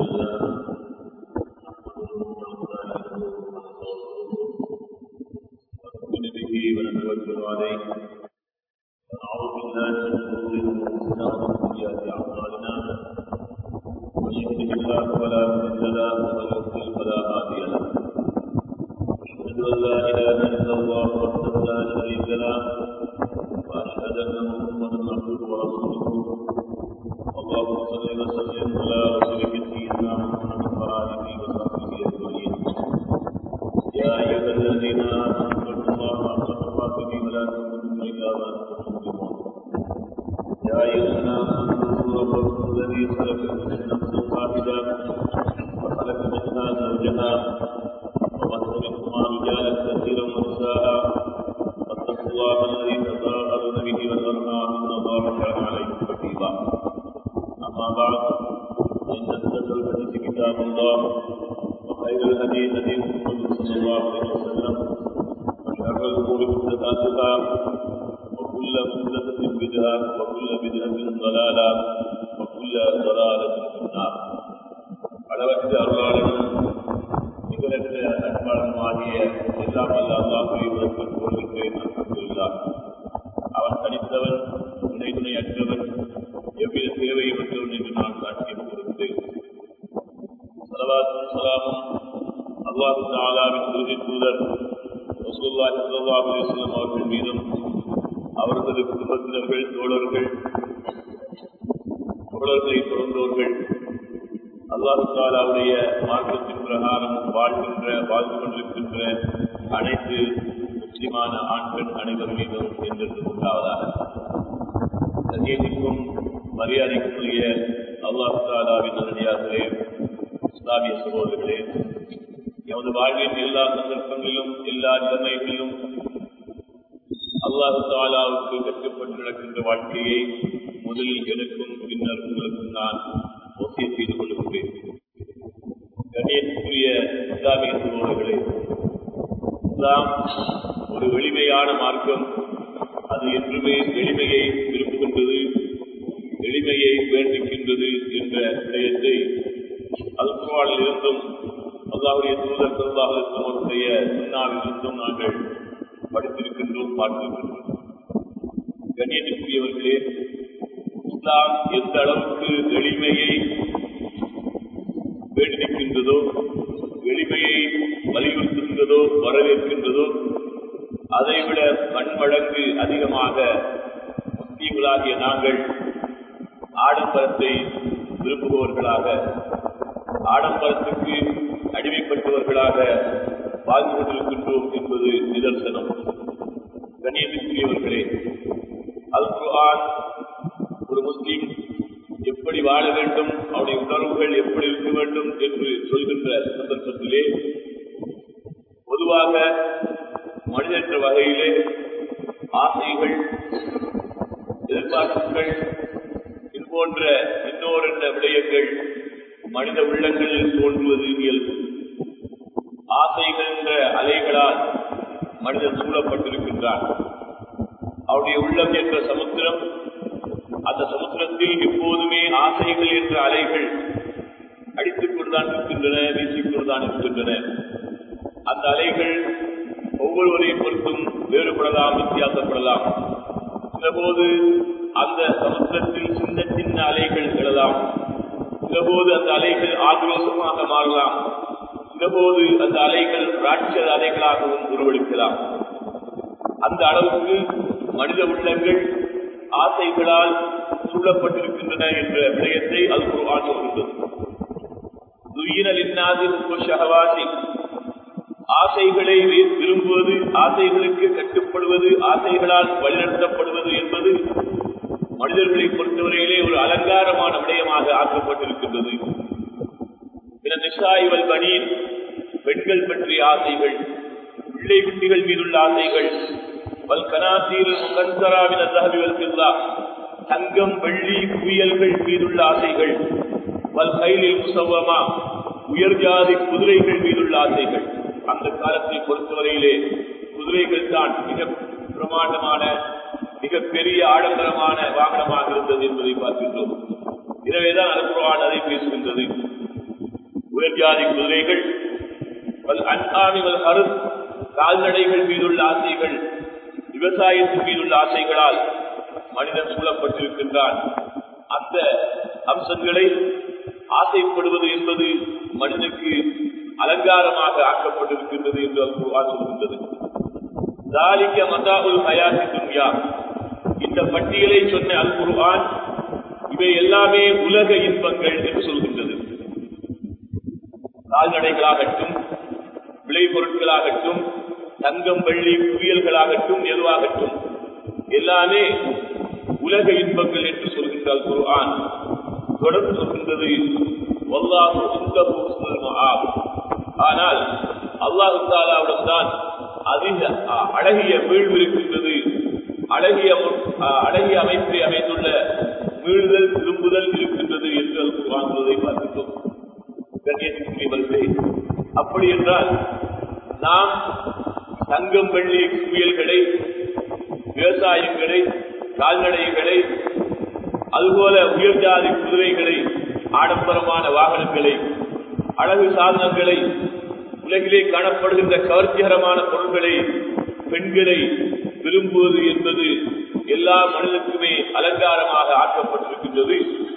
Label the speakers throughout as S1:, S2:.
S1: لله نحمده ونستعينه ونستغفره ونؤمن به ونتوكل عليه ونعوذ بالله من شرور انفسنا ومن سيئات اعمالنا من يهده الله فلا مضل له ومن يضلل فلا هادي له أشهد أن لا إله إلا الله وحده لا شريك له وأشهد أن محمدا عبده ورسوله اللهم صل وسلم على رسولك سيدنا محمد وآله وصحبه أجمعين يا أيها الذين آمنوا اتقوا الله حق تقاته ولا تموتن إلا وأنتم مسلمون يا أيها الناس اتقوا ربكم الذي خلقكم من نفس واحدة وخلق منها زوجها وبث منهما رجالا كثيرا ونساء واتقوا الله الذي تساءلون به والارحام ان الله كان عليكم رقيبا اما بعد فان اصدق الحديث كتاب الله وخير الهدي هدي محمد صلى الله عليه وسلم وشر الامور محدثاتها وكل محدثه بدعه وكل بدعه ضلاله وكل ضلاله في النار அளவற்ற அருளாளரும் நிகழற்ற அன்பாளனுமாகிய எல்லாம் அல்ல அல்லாஹுவை உலகில் கொள்கின்றேன் அல்ஹம்துலில்லாஹ் அவன் தனித்தவன் துணை துணை அற்றவன் எவ்வித தேவையற்றவன் என்று நான் சாட்சியம் கொடுத்தேன் சலவாத்தும் சலாமும் அல்லாஹு தாலாவின் உறுதி தூதர் ரசூல்லாஹி ஸல்லல்லாஹு அலைஹி வஸல்லம் அவர்கள் மீதும் அவர்களது குடும்பத்தினர்கள் தோழர்கள் தோழர்களை தொடர்ந்தோர்கள் அல்லாஹு தாலாவுடைய மார்க்கத்தின் பிரகாரம் வாழ்கின்ற வாழ்ந்து கொண்டிருக்கின்ற அனைத்து முஸ்லிமான ஆண் பெண் அனைவர் மீதும் என்றென்று உண்டாவதாக கண்ணியத்திற்கும் மரியாதைக்குரிய அல்லாஹு தாலாவின் நல்லடியார்களே இஸ்லாமிய சகோதரர்களே எமது வாழ்வின் எல்லா சந்தர்ப்பங்களிலும் எல்லா நிலைமைகளிலும் அல்லாஹு தாலாவுக்கு கட்டுப்பட்டு நடக்கின்ற வாழ்க்கையை முதலில் எனக்கும் பின்னர் உங்களுக்கும் நான் ஒத்திய செய்து கொள்கின்றேன் கண்ணியத்துக்குரிய இஸ்லாமிய சகோதரர்களே இஸ்லாம் ஒரு எளிமையான மார்க்கம் அது என்றுமே எளிமையை விரும்புகின்றது எளிமையை வேண்டிக்கின்றது என்ற விடயத்தை அல்குவானில் இருந்தும் அல்லாவுடைய தூதர் சொல்லாக அவருடைய சுண்ணாவில் இருந்தும் நாங்கள் படித்திருக்கின்றோம் பார்த்திருக்கின்றோம் கண்ணியத்துக்குரியவர்களே இஸ்லாம் எந்த அளவுக்கு எளிமையை வேண்டிக்கின்றதோ எளிமையை வலியுறுத்துகின்றதோ வரவேற்கின்றதோ அதைவிட பன்மடங்கு அதிகமாக முஸ்லீம்களாகிய நாங்கள் ஆடம்பரத்தை விரும்புபவர்களாக ஆடம்பரத்துக்கு அடிமைப்பட்டவர்களாக வாழ்ந்து கொண்டிருக்கின்றோம் என்பது நிதர்சனம் கண்ணியத்துக்குரியவர்களே அல் குர்ஆன் ஒரு முஸ்லீம் எப்படி வாழ வேண்டும் அவருடைய உணர்வுகள் எப்படி இருக்க வேண்டும் என்று சொல்கின்ற சந்தர்ப்பத்திலே பொதுவாக மனிதன்ற வகையிலே ஆசைகள் எதிர்பார்ப்புகள் இது போன்ற இன்னொரு விடயங்கள் மனித உள்ளங்களில் தோன்றுவது இயல்பு ஆசைகள் என்ற அலைகளால் மனிதன் சூழப்பட்டிருக்கின்றான் அவருடைய உள்ளம் என்ற சமுத்திரம் அந்த சமுத்திரத்தில் எப்போதுமே ஆசைகள் என்ற அலைகள் அடித்துக் கொண்டுதான் இருக்கின்றன வீசிக்கொண்டுதான் இருக்கின்றன அந்த அலைகள் ஒவ்வொருவரை பொறுத்தும் வேறுபடலாம் வித்தியாசப்படலாம் சிலபோது அந்த சமுத்திரத்தில் சின்ன சின்ன அலைகள் எழலாம் சிலபோது அந்த அலைகள் ஆக்ரோஷமாக மாறலாம் சிலபோது அந்த அலைகள் ராட்சத அலைகளாகவும் உருவெடுக்கலாம் அந்த அளவுக்கு மனித உள்ளங்கள் ஆசைகளால் சூழப்பட்டிருக்கின்றன என்ற விடயத்தை அது குர்ஆன் சொல்கின்றது ஆசைகளை விரும்புவது ஆசைகளுக்கு கட்டுப்படுவது ஆசைகளால் வழிநடத்தப்படுவது என்பது மனிதர்களை பொறுத்தவரையிலே ஒரு அலங்காரமான விடயமாக ஆக்கப்பட்டிருக்கின்றது பணியின் பெண்கள் பற்றிய ஆசைகள் பிள்ளை குட்டிகள் மீதுள்ள ஆசைகள் தங்கம் வெள்ளி குவியல்கள் மீதுள்ள ஆசைகள் வல் கைலில் முசவமா உயர் ஜாதி குதிரைகள் மீதுள்ள ஆசைகள் அந்த காலத்தை பொறுத்தவரையிலே குதிரைகள் தான் மிக பிரமாண்டமான மிக பெரிய ஆடம்பரமான வாகனமாக இருந்தது என்பதை பார்க்கின்றோம் எனவேதான் அல்குரான் அதை பேசுகின்றது ஜாதி குதிரைகள் வல் அன்ஆமி வல் ஹருஸ் கால்நடைகள் மீதுள்ள ஆசைகள் விவசாயத்தின் மீதுள்ள ஆசைகளால் மனிதன் சூழப்பட்டிருக்கின்றான் அந்த அம்சங்களை ஆசைப்படுவது என்பது மனிதனுக்கு அலங்காரமாக ஆக்கப்பட்டிருக்கின்றது என்று அல்குர்ஆன் சொல்கின்றது தாலிக்க மதாவுல் ஹயாத்தி துன்யா இந்த பட்டியலை சொன்ன அல் குர்ஆன் இவை எல்லாமே உலக இன்பங்கள் என்று சொல்கின்றது கால்நடைகளாகட்டும் விளைபொருட்களாகட்டும் தங்கம் வெள்ளி குவியல்களாகட்டும் எதுவாகட்டும் எல்லாமே உலக இன்பங்கள் என்று சொல்கின்றால் குர்ஆன் தொடர்ந்து சொல்கின்றது வல்லாஹு இந்தஹு ஹுஸ்னுல் மஆப் ஆனால் அல்லாஹ் தஆலாவிடம் தான் அதிக அ- அழகிய வீழ்வு இருக்கின்றது அழகிய அ, அழகிய அமைப்பை அமைந்துள்ள மீளுதல் திரும்புதல் இருக்கின்றது என்று அல் குர்ஆன் சொல்வதை பார்க்கின்றோம் கண்ணியத்திற்குரியவர்களே அப்படி என்றால் நாம் தங்கம் வெள்ளி குவியல்களை விவசாயங்களை கால்நடைகளை அதுபோல உயர் ஜாதி குதிரைகளை ஆடம்பரமான வாகனங்களை அழகு சாதனங்களை உலகிலே காணப்படுகின்ற கவர்ச்சிகரமான பொருட்களை பெண்களை விரும்புவது என்பது எல்லா மனிதனுக்குமே அலங்காரமாக ஆக்கப்பட்டிருக்கின்றது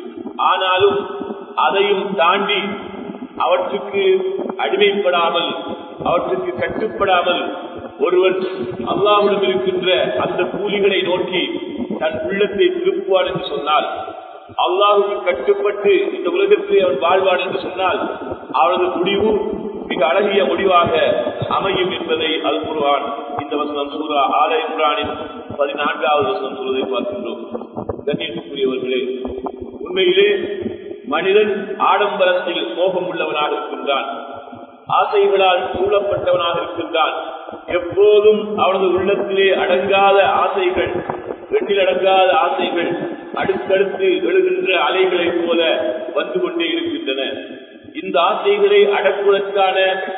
S1: ஆனாலும் அதையும் தாண்டி அவற்றுக்கு அடிமைப்படாமல் அவற்றுக்கு கட்டுப்படாமல் ஒருவன் அல்லாஹ்விடம் இருக்கின்ற அந்த கூலிகளை நோக்கி தன் உள்ளத்தை திருப்புவான் என்று சொன்னால் அல்லாஹுக்கு கட்டுப்பட்டு இந்த உலகத்தில் அவன் வாழ்வான் என்று சொன்னால் அவனது முடிவு மிக அழகிய முடிவாக அமையும் என்பதை அல் குர்ஆன் இந்த வசனம் சூரா ஆல இம்ரானின் பதினான்காவது வசனம் சொல்வதை பார்க்கின்றோம் கண்ணியத்துக்குரியவர்களே உண்மையிலே மனிதன் ஆடம்பரத்தில் மோகம் உள்ளவனாக இருக்கின்றான் ஆசைகளால் சூழப்பட்டவனாக இருக்கின்றான் எப்போதும் அவனது உள்ளத்திலே அடங்காத ஆசைகள் வெட்டில் அடங்காத ஆசைகள் அடுத்தடுத்து எழுகின்ற அலைகளைப் போல வந்து கொண்டே இருக்கின்றன இந்த ஆசைகளை அடக்குவதற்கான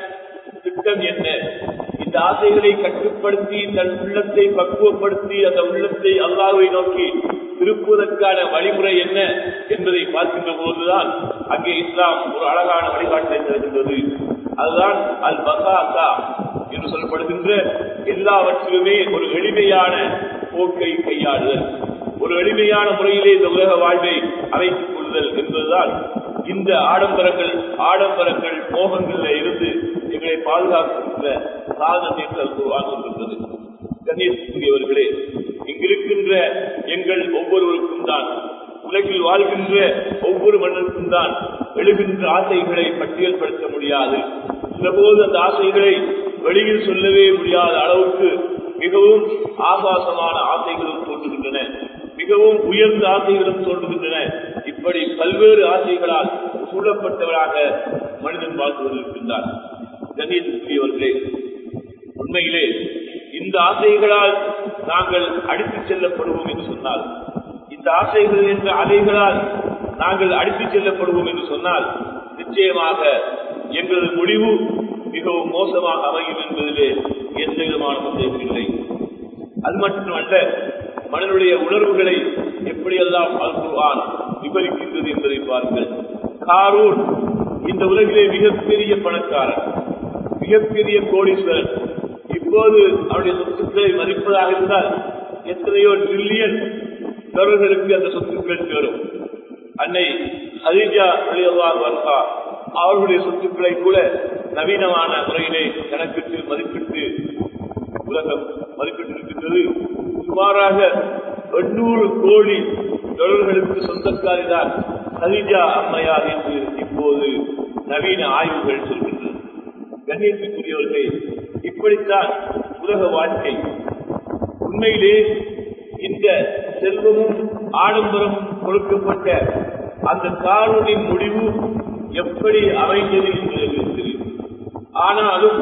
S1: திட்டம் என்ன இந்த ஆசைகளை கட்டுப்படுத்தி தன் உள்ளத்தை பக்குவப்படுத்தி அந்த உள்ளத்தை அல்லாஹ்வை நோக்கி திருப்புவதற்கான வழிமுறை என்ன என்பதை பார்க்கின்ற போதுதான் அங்கே இஸ்லாம் ஒரு அழகான வழிகாட்டை தருகின்றது அதுதான் அல் பசாசா என்று சொல்லப்படுகின்ற எல்லாவற்றிலுமே ஒரு எளிமையான போக்கை கையாளுதல் ஒரு எளிமையான முறையிலே இந்த உலக வாழ்வை அமைத்துக் கொள்ளுதல் என்பதுதான் இந்த ஆடம்பரங்கள் ஆடம்பரங்கள் மோகங்களில் இருந்து எங்களை பாதுகாக்கின்ற சாதனம் என்று அல் குர்ஆன் சொல்கின்றது கண்ணியத்துக்குரியவர்களே இங்கிருக்கின்ற எங்கள் ஒவ்வொருவருக்கும் தான் உலகில் வாழ்கின்ற ஒவ்வொரு மன்னருக்கும் தான் எழுகின்ற ஆசைகளை பட்டியல்படுத்த முடியாது சிலபோது அந்த ஆசைகளை வெளியில் சொல்லவே முடியாத அளவுக்கு மிகவும் ஆபாசமான ஆசைகளும் தோன்றுகின்றன மிகவும் உயர்ந்த ஆசைகளும் தோன்றுகின்றன இப்படி பல்வேறு ஆசைகளால் சூழப்பட்டவராக மனிதன் வாழ்ந்து கொண்டிருக்கின்றார் கண்ணியத்துக்குரியவர்களே உண்மையிலே இந்த ஆசைகளால் நாங்கள் அடித்துச் செல்லப்படுவோம் என்று சொன்னால் இந்த ஆசைகள் என்ற அலைகளால் நாங்கள் அடித்துச் செல்லப்படுவோம் என்று சொன்னால் நிச்சயமாக எங்களது முடிவு மிகவும் மோசமாக அமையும் என்பதிலே எந்த விதமான சந்தேகம் இல்லை அது மட்டுமல்ல மனிதனுடைய உணர்வுகளை எப்படியெல்லாம் அல் குர்ஆன் விவரிக்கின்றது என்பதை பாருங்கள் காரூன் இந்த உலகிலே மிகப்பெரிய பணக்காரன் மிகப்பெரிய கோடீஸ்வரன் இப்போது அவருடைய சொத்துக்களை மதிப்பதாக இருந்தால் எத்தனையோ ட்ரில்லியன் டாலர்களுக்கு அந்த சொத்துக்கள் சேரும் அன்னை ஹதீஜா அலியல்லாஹு அன்ஹா அவர்களுடைய சொத்துக்களை கூட நவீனமான முறையிலே கணக்கிட்டு மதிப்பிட்டு உலகம் மதிப்பிட்டிருக்கின்றது சுமாராக எண்ணூறு கோடி டாலர்களுக்கு சொந்தக்காரிதான் ஹதீஜா அம்மையார் என்று இப்போது நவீன ஆய்வுகள் சொல்கின்றன கண்ணியத்துக்குரியவர்களே இப்படித்தான் உலக வாழ்க்கை உண்மையிலே இந்த செல்வமும் ஆடம்பரமும் கொடுக்கப்பட்ட அந்த காரணின் முடிவு எப்படி அமைந்தது என்று எங்களுக்கு தெரியும் ஆனாலும்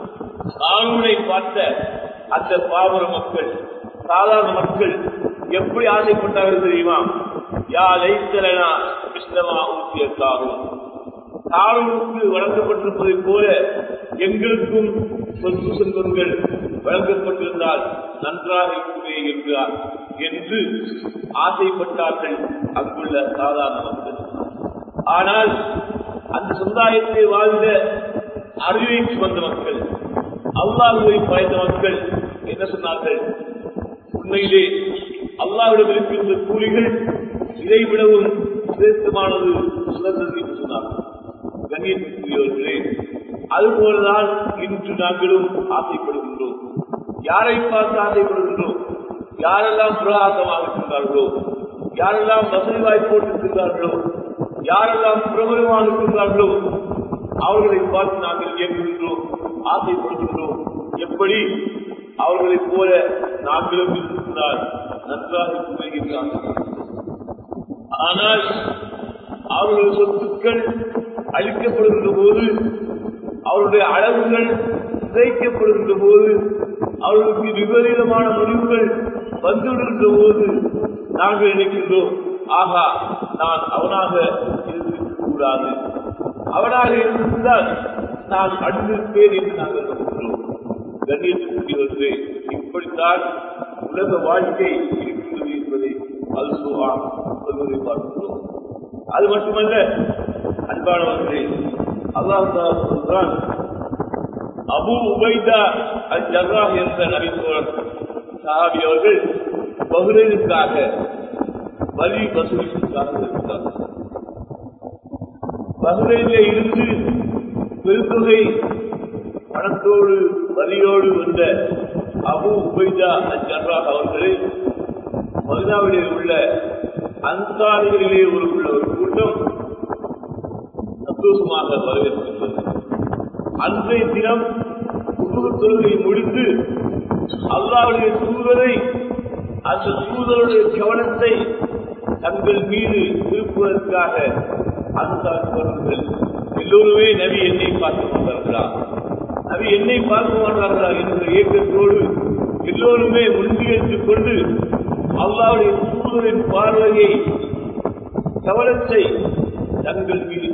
S1: காரூனை பார்த்த அந்த பாவர மக்கள் சாதாரண மக்கள் எப்படி ஆசைப்பட்டார்கள் தெரியுமா யா லைத்தலனா கிருஷ்ணமா ஊற்றிய காரும் காரூனுக்கு வழங்கப்பட்டிருப்பதைப் போல எங்களுக்கும் சொத்து செல்வங்கள் வழங்கப்பட்டிருந்தால் நன்றாக இருக்குமே என்றார் என்று ஆசைப்பட்டார்கள் அங்குள்ள சாதாரண மக்கள் ஆனால் அந்த சமுதாயத்தை வாழ்ந்த அறிவை சுமந்த மக்கள் அல்லாஹுவை பாய்ந்த மக்கள் என்ன சொன்னார்கள் உண்மையிலே அல்லாவிடம் இருக்கின்ற கூலிகள் இதை விடவும் சிரேஷ்டமானது சிறந்தது என்று சொன்னார்கள் கண்ணியத்திற்குரியவர்களே அதுபோலதான் இன்று நாங்களும் ஆசைப்படுகின்றோம் யாரை பார்த்து ஆசைப்படுகின்றோம் யாரெல்லாம் பிரகாசமாக இருக்கின்றார்களோ யாரெல்லாம் வசதி வாய்ப்போடு இருக்கின்றார்களோ யாரெல்லாம் பிரபலமாக இருக்கின்றார்களோ அவர்களை பார்த்து நாங்கள் இயங்குகின்றோம் ஆசைப்படுகின்றோம் எப்படி அவர்களைப் போல நாங்களும் இருந்தால் நன்றாக இருக்குமே ஆனால் அவர்கள் சொத்துக்கள் அளிக்கப்படுகின்ற போது அவருடைய அளவுகள் சிதைக்கப்படுகின்ற போது அவர்களுக்கு விபரீதமான முடிவுகள் வந்துவிடுகின்ற போது நாங்கள் நினைக்கின்றோம் ஆகா நான் அவனாக இருந்திருக்கக்கூடாது அவனாக இருந்திருந்தால் நான் அடிந்திருப்பேன் என்று நாங்கள் நினைக்கின்றோம் கண்ணியத்திற்கு இப்படித்தான் உலக வாழ்க்கை இருக்கிறது என்பதை அல்சுவா சொல்வதை பார்க்கிறோம் அது மட்டுமல்ல அன்பானவர்களே அல்லாஹ் சொல்றான் அபு உபைதா அல் ஜர்ரா என்ற நபித்தோழர் சஹாபி அவர்கள் பகுரையிற்காக வலி வசூலிற்காக இருந்தார் பகுரையிலே இருந்து பெருந்தொகை பணத்தோடு வலியோடு வந்த அபு உபைதா அல் ஜர்ரா அவர்களை மதுனாவிலே உள்ள அன்சாரிகளிலே ஒரு உள்ள ஒரு கூட்டம் சந்தோஷமாக வரவேற்கின்றது அன்றைய தினம் குடும்ப தொழுகை முடித்து அல்லாவுடைய தூதரை அந்த தூதருடைய கவனத்தை தங்கள் மீது திருப்புவதற்காக அன்சார்கள் எல்லோருமே நபி என்னை பார்க்க மாட்டார்களா நபி என்னை பார்க்க மாட்டார்களா என்ற இயக்கத்தோடு எல்லோருமே முன்னியேற்றுக் கொண்டு அல்லாவுடைய தூதரின் பார்வையை கவனத்தை தங்கள் மீது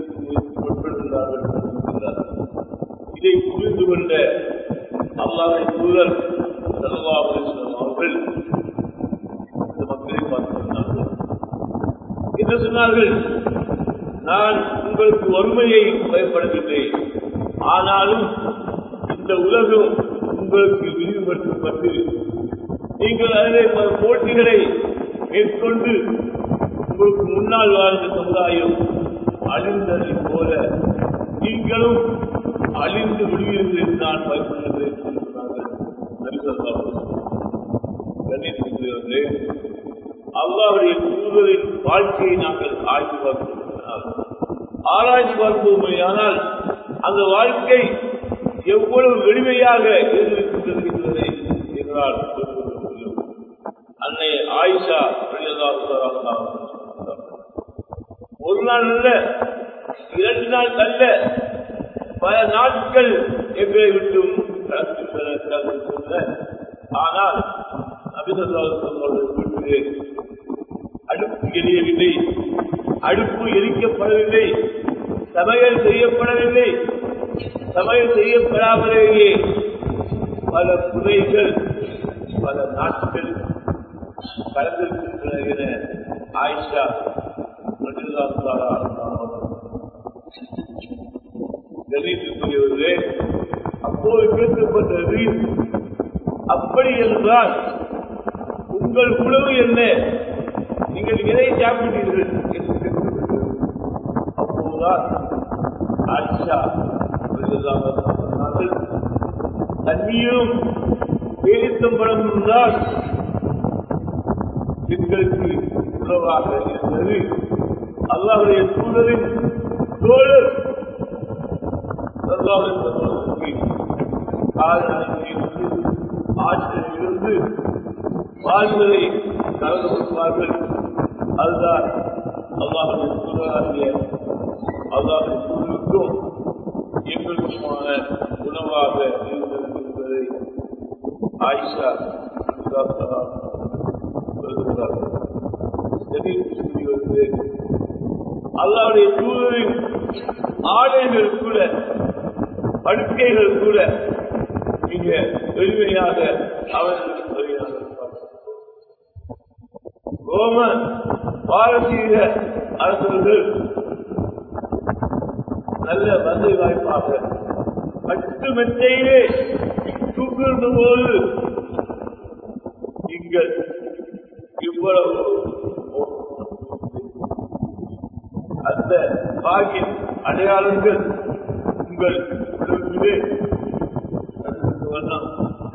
S1: இதை புரிந்து கொண்ட அல்லாவை தூதர் அவர்கள் இந்த மக்களை பார்த்து சொன்னார்கள் என்ன சொன்னார்கள் நான் உங்களுக்கு வறுமையை பயன்படுகின்றேன் ஆனாலும் இந்த உலகம் உங்களுக்கு விரிவுபடுத்தப்பட்டு நீங்கள் அதிலே பல போட்டிகளை மேற்கொண்டு உங்களுக்கு முன்னால் வாழ்ந்த சமுதாயம் அழிந்ததை போல நீங்களும் அழிந்து விடுவீர்கள் என்று நான் பயப்படுகிறேன் என்று சொன்னார்கள் கண்ணியத்திற்குரியவர்களே அல்லாவுடைய தூதரின் வாழ்க்கையை நாங்கள் ஆய்வு பார்க்கிறோம் ஆராய்ச்சி பார்ப்போமையானால் அந்த வாழ்க்கை எவ்வளவு எளிமையாக இருந்திருக்கின்றது என்பதை எங்களால் அன்னை ஆயிஷா ஒரு நாள் அல்ல இரண்டு நாள் அல்ல பல நாட்கள் எங்களை விட்டும் ஆனால் வீட்டிலே அடுப்பு எரியவில்லை அடுப்பு எரிக்கப்படவில்லை சமையல் செய்யப்படவில்லை சமையல் செய்யப்படாமலேயே பல புதைகள் பல நாட்கள் கலந்திருக்கின்றன என ஆயிஷா கணித்துக்குரியவர்களே அப்போது கேட்கப்பட்டது அப்படி என்றால் உங்கள் உணவு என்ன நீங்கள் எதை சாப்பிட்டீர்கள் என்று கேட்கப்பட்டது அப்போதுதான் ஆயிஷா சொன்னார்கள் தண்ணீரும் பேரித்தம்பழம் இருந்தால் எங்களுக்கு உணவாக இருந்தது அல்லாவுடைய சூழலின் தோழர் ஆற்றிலிருந்து வாழ்வதை கலந்து கொள்வார்கள் அதுதான் அல்லாஹுடைய சூழலாகிய அல்லாஹுடைய சூழலுக்கும் எங்களுக்குமான உணவாக இருந்தது என்பதை ஆயிஷா அல்லாவுடைய தூதரின் ஆடைகள் கூட படுக்கைகள் கூட மிக எளிமையாக அவர்களுக்கு வருகிறார்கள் ரோம பாரசீக அரசர்கள் நல்ல வசதி வாய்ப்பாக பட்டு மெத்தையிலே தூங்குகின்ற போது நீங்கள் இவ்வளவு அந்த பாகின் அடையாளங்கள் உங்கள் உள்ளத்திலே வண்ணம்